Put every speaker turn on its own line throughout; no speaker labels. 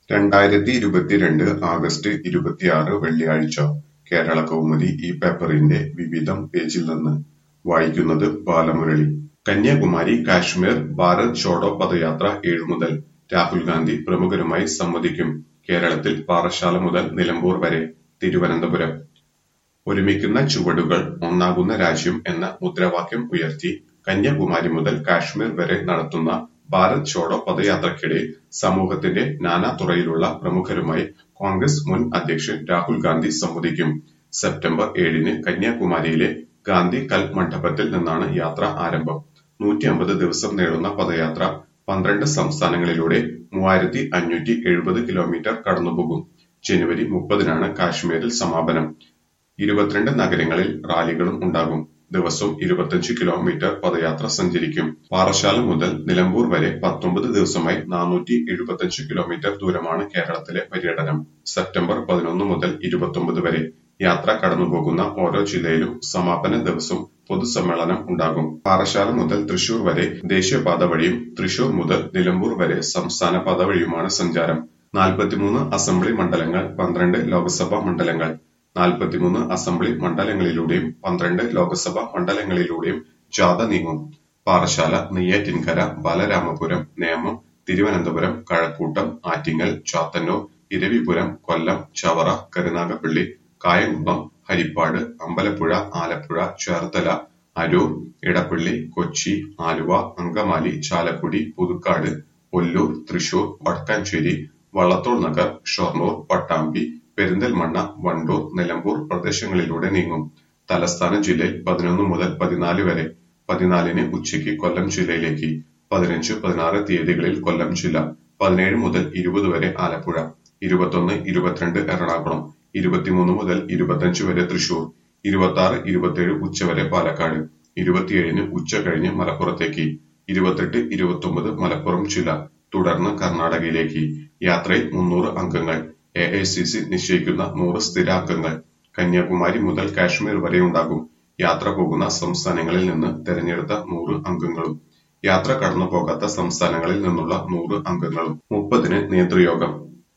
രണ്ടായിരത്തി ഇരുപത്തിരണ്ട് ആഗസ്റ്റ് ഇരുപത്തിയാറ് വെള്ളിയാഴ്ച കേരളകൗമുദി ഈ പേപ്പറിന്റെ വിവിധം പേജിൽ നിന്ന് വായിക്കുന്നത് ബാലമുരളി കന്യാകുമാരി കാശ്മീർ ഭാരത് ഛോഡോ പദയാത്ര ഏഴു മുതൽ രാഹുൽ ഗാന്ധി പ്രമുഖരുമായി സംവദിക്കും കേരളത്തിൽ പാറശാല മുതൽ നിലമ്പൂർ വരെ തിരുവനന്തപുരം ഒരുമിക്കുന്ന ചുവടുകൾ ഒന്നാകുന്ന രാജ്യം എന്ന മുദ്രാവാക്യം ഉയർത്തി കന്യാകുമാരി മുതൽ കാശ്മീർ വരെ നടത്തുന്ന ഭാരത് ഛോഡോ പദയാത്രയ്ക്കിടെ സമൂഹത്തിന്റെ നാനാതുറയിലുള്ള പ്രമുഖരുമായി കോൺഗ്രസ് മുൻ അധ്യക്ഷൻ രാഹുൽ ഗാന്ധി സംവദിക്കും സെപ്റ്റംബർ ഏഴിന് കന്യാകുമാരിയിലെ ഗാന്ധി കൽ മണ്ഡപത്തിൽ നിന്നാണ് യാത്ര ആരംഭം നൂറ്റി അമ്പത് ദിവസം നീളുന്ന പദയാത്ര പന്ത്രണ്ട് സംസ്ഥാനങ്ങളിലൂടെ മൂവായിരത്തി അഞ്ഞൂറ്റി എഴുപത് കിലോമീറ്റർ കടന്നുപോകും ജനുവരി മുപ്പതിനാണ് കാശ്മീരിൽ സമാപനം ഇരുപത്തിരണ്ട് നഗരങ്ങളിൽ റാലികളും ഉണ്ടാകും ദിവസവും ഇരുപത്തിയഞ്ച് കിലോമീറ്റർ പദയാത്ര സഞ്ചരിക്കും പാറശാല മുതൽ നിലമ്പൂർ വരെ പത്തൊമ്പത് ദിവസമായി നാനൂറ്റി എഴുപത്തിയഞ്ച് കിലോമീറ്റർ ദൂരമാണ് കേരളത്തിലെ പര്യടനം സെപ്റ്റംബർ പതിനൊന്ന് മുതൽ ഇരുപത്തൊമ്പത് വരെ യാത്ര കടന്നുപോകുന്ന ഓരോ ജില്ലയിലും സമാപന ദിവസവും പൊതുസമ്മേളനം ഉണ്ടാകും പാറശാല മുതൽ തൃശൂർ വരെ ദേശീയപാത വഴിയും തൃശൂർ മുതൽ നിലമ്പൂർ വരെ സംസ്ഥാന പാത വഴിയുമാണ് സഞ്ചാരം നാൽപ്പത്തിമൂന്ന് അസംബ്ലി മണ്ഡലങ്ങൾ പന്ത്രണ്ട് ലോക്സഭാ മണ്ഡലങ്ങൾ നാൽപ്പത്തിമൂന്ന് അസംബ്ലി മണ്ഡലങ്ങളിലൂടെയും പന്ത്രണ്ട് ലോക്സഭാ മണ്ഡലങ്ങളിലൂടെയും ജാഥ നീങ്ങും പാറശാല നെയ്യാറ്റിൻകര ബാലരാമപുരം നേമം തിരുവനന്തപുരം കഴക്കൂട്ടം ആറ്റിങ്ങൽ ചാത്തന്നൂർ ഇരവിപുരം കൊല്ലം ചവറ കരുനാഗപ്പള്ളി കായംകുളം ഹരിപ്പാട് അമ്പലപ്പുഴ ആലപ്പുഴ ചേർത്തല അരൂർ ഇടപ്പള്ളി കൊച്ചി ആലുവ അങ്കമാലി ചാലക്കുടി പുതുക്കാട് ഒല്ലൂർ തൃശൂർ വടക്കാഞ്ചേരി വള്ളത്തോൾ നഗർ ഷൊർണൂർ പട്ടാമ്പി പെരിന്തൽമണ്ണ വണ്ടൂർ നിലമ്പൂർ പ്രദേശങ്ങളിലൂടെ നീങ്ങും തലസ്ഥാന ജില്ലയിൽ പതിനൊന്ന് മുതൽ പതിനാല് വരെ പതിനാലിന് ഉച്ചയ്ക്ക് കൊല്ലം ജില്ലയിലേക്ക് പതിനഞ്ച് പതിനാറ് തീയതികളിൽ കൊല്ലം ജില്ല പതിനേഴ് മുതൽ ഇരുപത് വരെ ആലപ്പുഴ ഇരുപത്തൊന്ന് ഇരുപത്തിരണ്ട് എറണാകുളം ഇരുപത്തിമൂന്ന് മുതൽ ഇരുപത്തിയഞ്ച് വരെ തൃശൂർ ഇരുപത്തി ആറ് ഇരുപത്തിയേഴ് ഉച്ചവരെ പാലക്കാട് ഇരുപത്തിയേഴിന് ഉച്ച കഴിഞ്ഞ് മലപ്പുറത്തേക്ക് ഇരുപത്തെട്ട് ഇരുപത്തൊമ്പത് മലപ്പുറം ജില്ല തുടർന്ന് കർണാടകയിലേക്ക് യാത്രയിൽ മുന്നൂറ് അംഗങ്ങൾ എ ഐ സി സി നിശ്ചയിക്കുന്ന നൂറ് സ്ഥിര അംഗങ്ങൾ കന്യാകുമാരി മുതൽ കാശ്മീർ വരെ ഉണ്ടാകും യാത്ര പോകുന്ന സംസ്ഥാനങ്ങളിൽ നിന്ന് തെരഞ്ഞെടുത്ത നൂറ് അംഗങ്ങളും യാത്ര കടന്നു പോകാത്ത സംസ്ഥാനങ്ങളിൽ നിന്നുള്ള നൂറ് അംഗങ്ങളും മുപ്പതിന് നേതൃയോഗം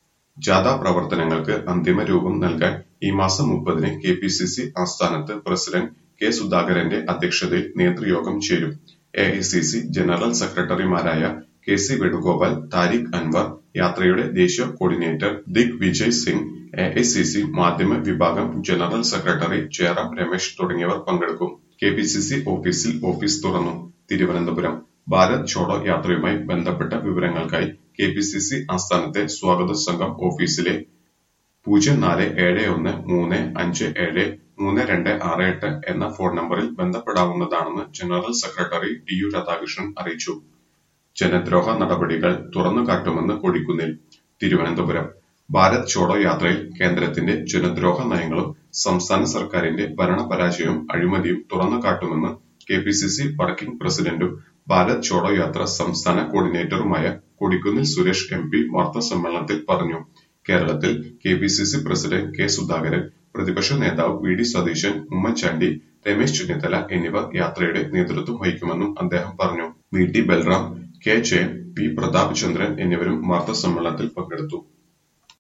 ജാഥ പ്രവർത്തനങ്ങൾക്ക് അന്തിമ രൂപം നൽകാൻ ഈ മാസം മുപ്പതിന് കെ പി സി സി ആസ്ഥാനത്ത് പ്രസിഡന്റ് കെ സുധാകരന്റെ അധ്യക്ഷതയിൽ നേതൃയോഗം ചേരും A I C C general സെക്രട്ടറിമാരായ കെ സി വേണുഗോപാൽ താരിഖ് അൻവർ യാത്രയുടെ ദേശീയ coordinator Digvijay Singh A I C C മാധ്യമ വിഭാഗം ജനറൽ സെക്രട്ടറി ജയറാം രമേശ് തുടങ്ങിയവർ പങ്കെടുക്കും കെ പി സി സി ഓഫീസിൽ ഓഫീസ് തുറന്നു തിരുവനന്തപുരം ഭാരത് ഛോഡോ യാത്രയുമായി ബന്ധപ്പെട്ട വിവരങ്ങൾക്കായി കെ പി സി സി ആസ്ഥാനത്തെ സ്വാഗത സംഘം ഓഫീസിലെ പൂജ്യം നാല് ഏഴ് ഒന്ന് മൂന്ന് അഞ്ച് ഏഴ് മൂന്ന് രണ്ട് ആറ് എട്ട് എന്ന ഫോൺ നമ്പറിൽ ബന്ധപ്പെടാവുന്നതാണെന്ന് general secretary T U Radhakrishnan അറിയിച്ചു ജനദ്രോഹ നടപടികൾ തുറന്നുകാട്ടുമെന്ന് കൊടിക്കുന്നിൽ തിരുവനന്തപുരം ഭാരത് ഛോഡോ യാത്രയിൽ കേന്ദ്രത്തിന്റെ ജനദ്രോഹ നയങ്ങളും സംസ്ഥാന സർക്കാരിന്റെ ഭരണപരാജയവും അഴിമതിയും തുറന്നുകാട്ടുമെന്ന് K P C C working പ്രസിഡന്റും ഭാരത് ഛോഡോ യാത്ര സംസ്ഥാന കോർഡിനേറ്ററുമായ കൊടിക്കുന്നിൽ സുരേഷ് എം പി വാർത്താ സമ്മേളനത്തിൽ പറഞ്ഞു കേരളത്തിൽ K P C C president K Sudhakaran പ്രതിപക്ഷ നേതാവ് വി ഡി സതീശൻ ഉമ്മൻചാണ്ടി രമേശ് ചെന്നിത്തല എന്നിവർ യാത്രയുടെ നേതൃത്വം വഹിക്കുമെന്നും അദ്ദേഹം പറഞ്ഞു V T Balram K Jayan P Prathap Chandran എന്നിവരും വാർത്താ സമ്മേളനത്തിൽ പങ്കെടുത്തു